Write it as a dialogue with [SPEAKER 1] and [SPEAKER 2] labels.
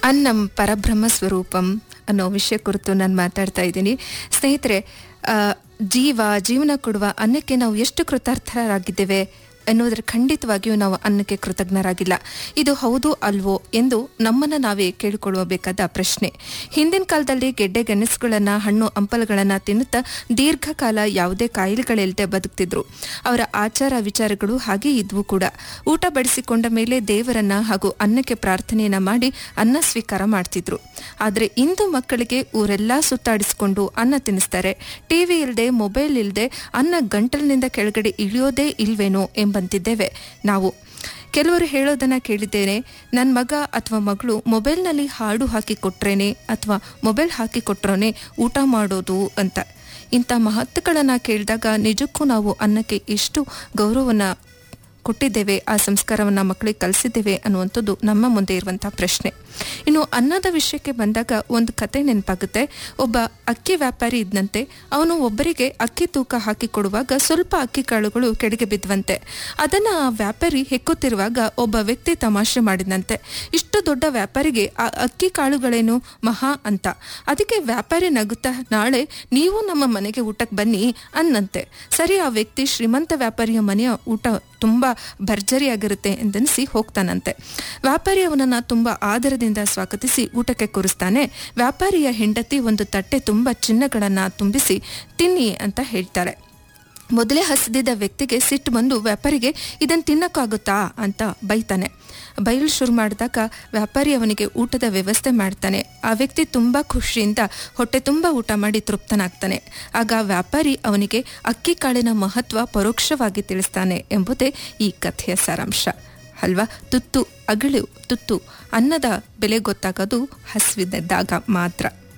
[SPEAKER 1] ಅನ್ನಂ ಪರಬ್ರಹ್ಮ ಸ್ವರೂಪಂ ಅನ್ನೋ ವಿಷಯ ಕುರಿತು ನಾನು ಮಾತಾಡ್ತಾ ಇದ್ದೀನಿ ಸ್ನೇಹಿತರೆ ಆ, ಜೀವ ಜೀವನ ಕೊಡುವ ಅನ್ನಕ್ಕೆ ನಾವು ಎಷ್ಟು ಕೃತಾರ್ಥರಾಗಿದ್ದೇವೆ ಎನ್ನುವುದರ ಖಂಡಿತವಾಗಿಯೂ ನಾವು ಅನ್ನಕ್ಕೆ ಕೃತಜ್ಞರಾಗಿಲ್ಲ ಇದು ಹೌದು ಅಲ್ವೋ ಎಂದು ನಮ್ಮನ್ನು ನಾವೇ ಕೇಳಿಕೊಳ್ಳಬೇಕಾದ ಪ್ರಶ್ನೆ ಹಿಂದಿನ ಕಾಲದಲ್ಲಿ ಗೆಡ್ಡೆ ಗೆಣಸುಗಳನ್ನ ಹಣ್ಣು ಹಂಪಲುಗಳನ್ನ ತಿನ್ನುತ್ತಾ ದೀರ್ಘಕಾಲ ಯಾವುದೇ ಕಾಯಿಲೆಗಳಿಲ್ಲದೆ ಬದುಕ್ತಿದ್ರು ಅವರ ಆಚಾರ ವಿಚಾರಗಳು ಹಾಗೆ ಇದ್ವು ಕೂಡ ಊಟ ಬಡಿಸಿಕೊಂಡ ಮೇಲೆ ದೇವರನ್ನ ಹಾಗೂ ಅನ್ನಕ್ಕೆ ಪ್ರಾರ್ಥನೆಯನ್ನ ಮಾಡಿ ಅನ್ನ ಸ್ವೀಕಾರ ಮಾಡ್ತಿದ್ರು ಆದರೆ ಇಂದು ಮಕ್ಕಳಿಗೆ ಊರೆಲ್ಲ ಸುತ್ತಾಡಿಸಿಕೊಂಡು ಅನ್ನ ತಿನ್ನಿಸ್ತಾರೆ ಟಿವಿ ಇಲ್ಲದೆ ಮೊಬೈಲ್ ಇಲ್ಲದೆ ಅನ್ನ ಗಂಟಲಿನಿಂದ ಕೆಳಗಡೆ ಇಳಿಯೋದೇ ಇಲ್ವೇನೋ ಎಂಬಂತಿದ್ದೇವೆ ನಾವು ಕೆಲವರು ಹೇಳೋದನ್ನ ಕೇಳಿದ್ದೇನೆ ನನ್ನ ಮಗ ಅಥವಾ ಮಗಳು ಮೊಬೈಲ್ನಲ್ಲಿ ಹಾಡು ಹಾಕಿ ಕೊಟ್ರೇನೆ ಅಥವಾ ಮೊಬೈಲ್ ಹಾಕಿ ಕೊಟ್ರೋನೆ ಊಟ ಮಾಡೋದು ಅಂತ ಇಂಥ ಮಹತ್ವಗಳನ್ನು ಕೇಳಿದಾಗ ನಿಜಕ್ಕೂ ನಾವು ಅನ್ನಕ್ಕೆ ಎಷ್ಟು ಗೌರವನ ಕೊಟ್ಟಿದ್ದೇವೆ ಆ ಸಂಸ್ಕಾರವನ್ನು ಮಕ್ಕಳಿಗೆ ಕಲಿಸಿದ್ದೇವೆ ಅನ್ನುವಂಥದ್ದು ನಮ್ಮ ಮುಂದೆ ಇರುವಂತಹ ಪ್ರಶ್ನೆ ಇನ್ನು ಅನ್ನದ ವಿಷಯಕ್ಕೆ ಬಂದಾಗ ಒಂದು ಕತೆ ನೆನಪಾಗುತ್ತೆ ಒಬ್ಬ ಅಕ್ಕಿ ವ್ಯಾಪಾರಿ ಇದ್ದಂತೆ ಅವನು ಒಬ್ಬರಿಗೆ ಅಕ್ಕಿ ತೂಕ ಹಾಕಿ ಕೊಡುವಾಗ ಸ್ವಲ್ಪ ಅಕ್ಕಿ ಕಾಳುಗಳು ಕೆಳಗೆ ಬಿದ್ವಂತೆ ಅದನ್ನ ಆ ವ್ಯಾಪಾರಿ ಹೆಕ್ಕುತ್ತಿರುವಾಗ ಒಬ್ಬ ವ್ಯಕ್ತಿ ತಮಾಷೆ ಮಾಡಿದಂತೆ ಇಷ್ಟು ದೊಡ್ಡ ವ್ಯಾಪಾರಿಗೆ ಆ ಅಕ್ಕಿ ಕಾಳುಗಳೇನು ಮಹಾ ಅಂತ ಅದಕ್ಕೆ ವ್ಯಾಪಾರಿ ನಗುತ್ತಾ ನಾಳೆ ನೀವು ನಮ್ಮ ಮನೆಗೆ ಊಟಕ್ಕೆ ಬನ್ನಿ ಅನ್ನಂತೆ ಸರಿ ಆ ವ್ಯಕ್ತಿ ಶ್ರೀಮಂತ ವ್ಯಾಪಾರಿಯ ಮನೆಯ ಊಟ ತುಂಬಾ ಭರ್ಜರಿಯಾಗಿರುತ್ತೆ ಎಂದೆನಿಸಿ ಹೋಗ್ತಾನಂತೆ ವ್ಯಾಪಾರಿ ಅವನನ್ನ ತುಂಬಾ ಆದರದಿಂದ ಸ್ವಾಗತಿಸಿ ಊಟಕ್ಕೆ ಕೂರಿಸ್ತಾನೆ ವ್ಯಾಪಾರಿಯ ಹೆಂಡತಿ ಒಂದು ತಟ್ಟೆ ತುಂಬಾ ಚಿನ್ನಗಳನ್ನ ತುಂಬಿಸಿ ತಿನ್ನಿ ಅಂತ ಹೇಳ್ತಾರೆ ಮೊದಲೇ ಹಸಿದಿದ್ದ ವ್ಯಕ್ತಿಗೆ ಸಿಟ್ಟು ಬಂದು ವ್ಯಾಪಾರಿಗೆ ಇದನ್ನು ತಿನ್ನಕ್ಕಾಗುತ್ತಾ ಅಂತ ಬೈತಾನೆ ಬೈಲು ಶುರು ಮಾಡಿದಾಗ ವ್ಯಾಪಾರಿ ಅವನಿಗೆ ಊಟದ ವ್ಯವಸ್ಥೆ ಮಾಡ್ತಾನೆ ಆ ವ್ಯಕ್ತಿ ತುಂಬ ಖುಷಿಯಿಂದ ಹೊಟ್ಟೆ ತುಂಬ ಊಟ ಮಾಡಿ ತೃಪ್ತನಾಗ್ತಾನೆ ಆಗ ವ್ಯಾಪಾರಿ ಅವನಿಗೆ ಅಕ್ಕಿ ಕಾಳಿನ ಮಹತ್ವ ಪರೋಕ್ಷವಾಗಿ ತಿಳಿಸ್ತಾನೆ ಎಂಬುದೇ ಈ ಕಥೆಯ ಸಾರಾಂಶ ಅಲ್ವಾ ತುತ್ತು ಅಗಳು ತುತ್ತು ಅನ್ನದ ಬೆಲೆ ಗೊತ್ತಾಗೋದು ಹಸಿವಿದ್ದಾಗ ಮಾತ್ರ